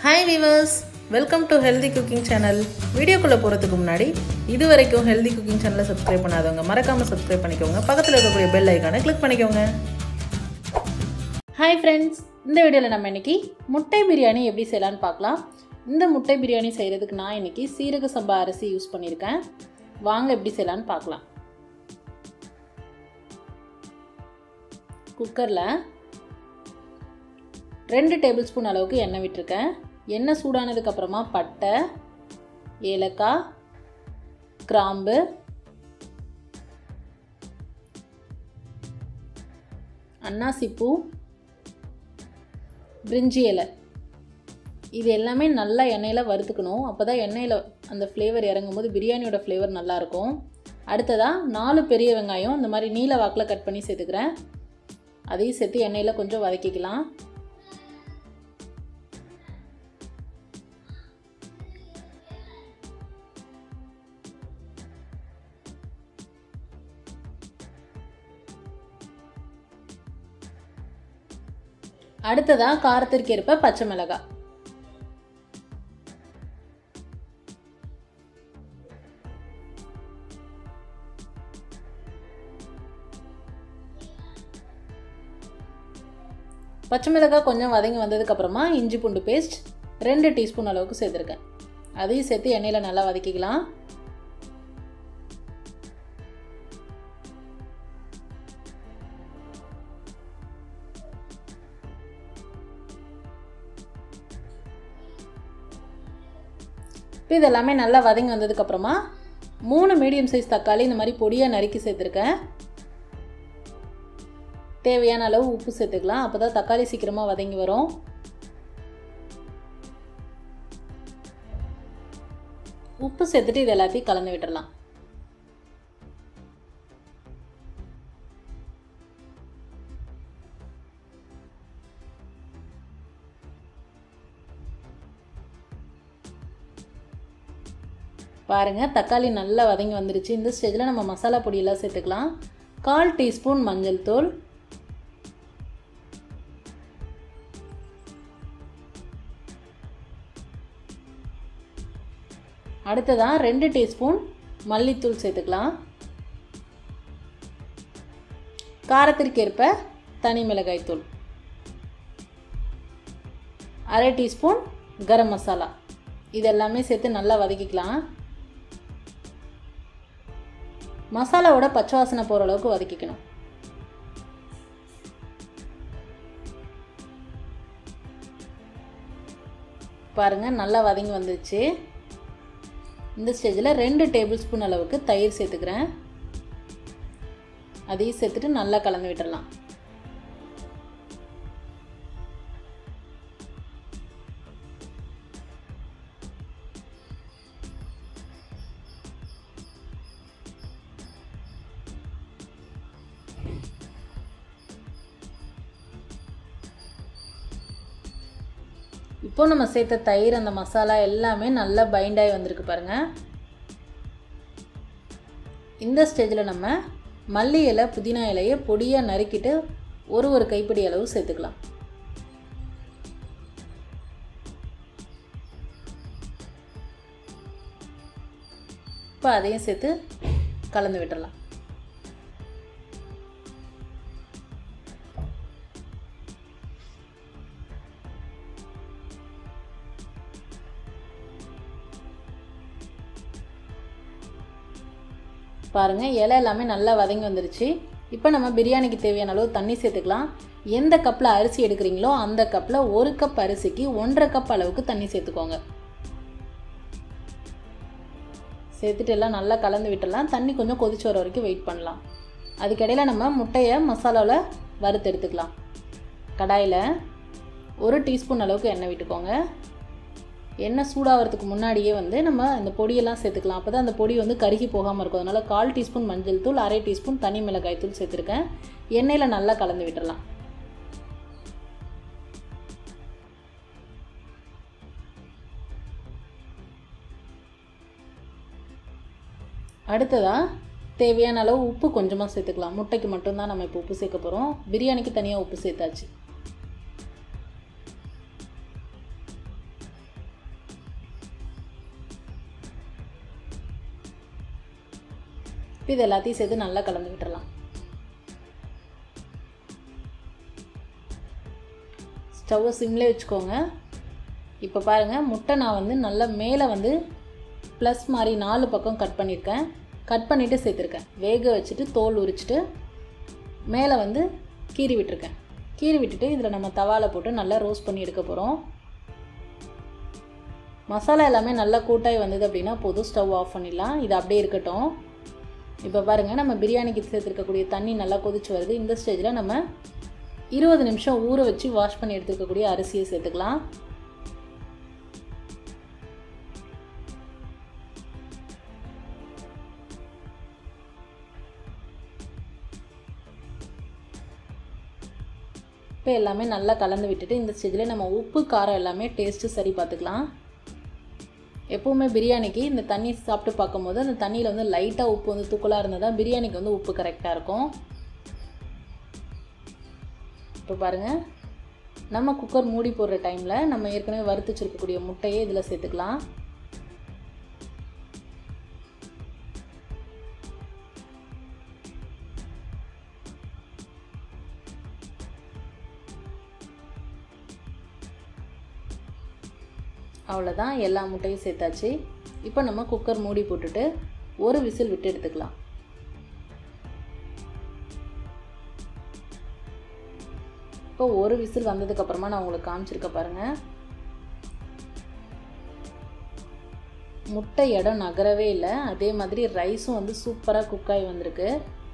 hi viewers welcome to healthy cooking channel வீடியோக்குள்ளே போகிறதுக்கு முன்னாடி இது வரைக்கும் ஹெல்தி குக்கிங் சேனலை சப்ஸ்கிரைப் பண்ணாதவங்க மறக்காமல் சப்ஸ்கிரைப் பண்ணிக்கோங்க பக்கத்தில் இருக்கக்கூடிய பெல் ஐக்கானை கிளிக் பண்ணிக்கோங்க ஹாய் ஃப்ரெண்ட்ஸ் இந்த வீடியோவில் நம்ம இன்னைக்கு முட்டை பிரியாணி எப்படி செய்யலான்னு பார்க்கலாம் இந்த முட்டை பிரியாணி செய்கிறதுக்கு நான் இன்னைக்கு சீரக சம்பா அரிசி யூஸ் பண்ணியிருக்கேன் வாங்க எப்படி செய்யலான்னு பார்க்கலாம் குக்கரில் ரெண்டு டேபிள் ஸ்பூன் அளவுக்கு எண்ணெய் விட்டுருக்கேன் எண்ணெய் சூடானதுக்கு அப்புறமா பட்டை ஏலக்காய் கிராம்பு அன்னாசிப்பூ பிரிஞ்சி இலை இது எல்லாமே நல்லா எண்ணெயில் வறுத்துக்கணும் அப்போ தான் எண்ணெயில் அந்த ஃப்ளேவர் இறங்கும்போது பிரியாணியோட ஃப்ளேவர் நல்லாயிருக்கும் அடுத்ததாக நாலு பெரிய வெங்காயம் இந்த மாதிரி நீல வாக்கில் கட் பண்ணி சேர்த்துக்கிறேன் அதையும் சேர்த்து எண்ணெயில் கொஞ்சம் வதக்கிக்கலாம் அடுத்ததாக காரத்திற்கு ஏற்ப பச்சை மிளகாய் பச்சை மிளகாய் கொஞ்சம் வதங்கி வந்ததுக்கப்புறமா இஞ்சி பூண்டு பேஸ்ட் ரெண்டு டீஸ்பூன் அளவுக்கு சேர்த்துருக்கேன் அதையும் சேர்த்து எண்ணெயில் நல்லா வதக்கிக்கலாம் இப்போ இது எல்லாமே நல்லா வதங்கி வந்ததுக்கப்புறமா மூணு மீடியம் சைஸ் தக்காளி இந்த மாதிரி பொடியாக நறுக்கி சேர்த்துருக்கேன் தேவையான அளவு உப்பு சேர்த்துக்கலாம் அப்போ தான் தக்காளி சீக்கிரமாக வதங்கி வரும் உப்பு சேர்த்துட்டு இது எல்லாத்தையும் கலந்து விட்டுறலாம் பாருங்கள் தக்காளி நல்லா வதங்கி வந்துருச்சு இந்த ஸ்டேஜில் நம்ம மசாலா பொடியெல்லாம் சேர்த்துக்கலாம் கால் டீஸ்பூன் மஞ்சள் தூள் அடுத்ததாக ரெண்டு டீஸ்பூன் மல்லித்தூள் சேர்த்துக்கலாம் காரத்திற்கேற்ப தனி மிளகாய் தூள் அரை டீஸ்பூன் கரம் மசாலா இது எல்லாமே சேர்த்து நல்லா வதக்கிக்கலாம் மசாலாவோட பச்சை வாசனை போகிற அளவுக்கு வதக்கிக்கணும் பாருங்கள் நல்லா வதங்கி வந்துச்சு இந்த ஸ்டேஜில் ரெண்டு டேபிள் ஸ்பூன் அளவுக்கு தயிர் சேர்த்துக்கிறேன் அதையும் சேர்த்துட்டு நல்லா கலந்து விட்டுடலாம் இப்போ நம்ம சேர்த்த தயிர் அந்த மசாலா எல்லாமே நல்லா பைண்டாகி வந்திருக்கு பாருங்கள் இந்த ஸ்டேஜில் நம்ம மல்லி இலை புதினா இலையை பொடியாக நறுக்கிட்டு ஒரு ஒரு கைப்பிடி அளவு சேர்த்துக்கலாம் இப்போ அதையும் சேர்த்து கலந்து விட்டுடலாம் பாருங்கள் இலை எல்லாமே நல்லா வதங்கி வந்துருச்சு இப்போ நம்ம பிரியாணிக்கு தேவையான அளவு தண்ணி சேர்த்துக்கலாம் எந்த கப்பில் அரிசி எடுக்கிறீங்களோ அந்த கப்பில் ஒரு கப் அரிசிக்கு ஒன்றரை கப் அளவுக்கு தண்ணி சேர்த்துக்கோங்க சேர்த்துட்டு எல்லாம் நல்லா கலந்து விட்டுடலாம் தண்ணி கொஞ்சம் கொதிச்சு வர வரைக்கும் வெயிட் பண்ணலாம் அதுக்கிடையில் நம்ம முட்டையை மசாலாவில் வறுத்து எடுத்துக்கலாம் கடாயில் ஒரு டீஸ்பூன் அளவுக்கு எண்ணெய் விட்டுக்கோங்க எண்ணெய் சூடாகிறதுக்கு முன்னாடியே வந்து நம்ம இந்த பொடியெல்லாம் சேர்த்துக்கலாம் அப்போ தான் அந்த பொடி வந்து கருகி போகாமல் இருக்கும் அதனால் கால் டீஸ்பூன் மஞ்சள் தூள் அரை டீஸ்பூன் தனி மிளகாய் தூள் சேர்த்துருக்கேன் எண்ணெயில் நல்லா கலந்து விட்டுடலாம் அடுத்ததாக தேவையான அளவு உப்பு கொஞ்சமாக சேர்த்துக்கலாம் முட்டைக்கு மட்டும்தான் நம்ம இப்போ உப்பு சேர்க்க போகிறோம் பிரியாணிக்கு தனியாக உப்பு சேர்த்தாச்சு இப்போ இது எல்லாத்தையும் சேர்த்து நல்லா கலந்து விட்டுறலாம் ஸ்டவ்வை சிம்லே வச்சுக்கோங்க இப்போ பாருங்கள் முட்டை நான் வந்து நல்லா மேலே வந்து ப்ளஸ் மாதிரி நாலு பக்கம் கட் பண்ணியிருக்கேன் கட் பண்ணிவிட்டு சேர்த்துருக்கேன் வேக வச்சுட்டு தோல் உரிச்சிட்டு மேலே வந்து கீறி விட்டுருக்கேன் கீறி விட்டுட்டு இதில் நம்ம தவாவில் போட்டு நல்லா ரோஸ்ட் பண்ணி எடுக்க போகிறோம் மசாலா எல்லாமே நல்லா கூட்டாகி வந்தது அப்படின்னா போதும் ஸ்டவ் ஆஃப் பண்ணிடலாம் இது அப்படியே இருக்கட்டும் இப்போ பாருங்கள் நம்ம பிரியாணிக்கு சேர்த்துருக்கக்கூடிய தண்ணி நல்லா கொதிச்சு வருது இந்த ஸ்டேஜில் நம்ம இருபது நிமிஷம் ஊற வச்சு வாஷ் பண்ணி எடுத்துருக்கக்கூடிய அரிசியை சேர்த்துக்கலாம் இப்போ எல்லாமே நல்லா கலந்து விட்டுட்டு இந்த ஸ்டேஜில் நம்ம உப்பு காரம் எல்லாமே டேஸ்ட்டு சரி பார்த்துக்கலாம் எப்போவுமே பிரியாணிக்கு இந்த தண்ணி சாப்பிட்டு பார்க்கும்போது அந்த தண்ணியில் வந்து லைட்டாக உப்பு வந்து தூக்கலாக இருந்தால் தான் பிரியாணிக்கு வந்து உப்பு கரெக்டாக இருக்கும் இப்போ பாருங்கள் நம்ம குக்கர் மூடி போடுற டைமில் நம்ம ஏற்கனவே வறுத்து வச்சுருக்கக்கூடிய முட்டையை இதில் சேர்த்துக்கலாம் அவ்வளோதான் எல்லா முட்டையும் சேர்த்தாச்சு இப்போ நம்ம குக்கர் மூடி போட்டுட்டு ஒரு விசில் விட்டு எடுத்துக்கலாம் இப்போ ஒரு விசில் வந்ததுக்கப்புறமா நான் உங்களுக்கு காமிச்சிருக்க பாருங்கள் முட்டை இடம் நகரவே இல்லை அதே மாதிரி ரைஸும் வந்து சூப்பராக குக்காகி வந்திருக்கு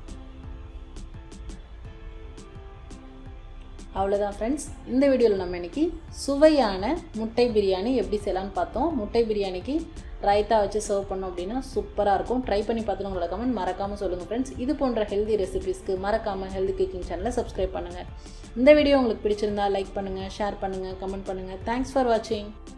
அவ்வளோதான் ஃப்ரெண்ட்ஸ் இந்த வீடியோவில் நம்ம இன்றைக்கி சுவையான முட்டை பிரியாணி எப்படி செய்யலான்னு பார்த்தோம் முட்டை பிரியாணிக்கு ரைத்தா வச்சு சர்வ் பண்ணோம் அப்படின்னா சூப்பராக இருக்கும் ட்ரை பண்ணி பார்த்துட்டு உங்களோட கமெண்ட் மறக்காமல் சொல்லுங்கள் ஃப்ரெண்ட்ஸ் இது போன்ற ஹெல்தி ரெசிபீஸ்க்கு மறக்காமல் ஹெல்தி குக்கிங் சேனலை சப்ஸ்கிரைப் பண்ணுங்கள் இந்த வீடியோ உங்களுக்கு பிடிச்சிருந்தா லைக் பண்ணுங்கள் ஷேர் பண்ணுங்கள் கமெண்ட் பண்ணுங்கள் தேங்க்ஸ் ஃபார் வாட்சிங்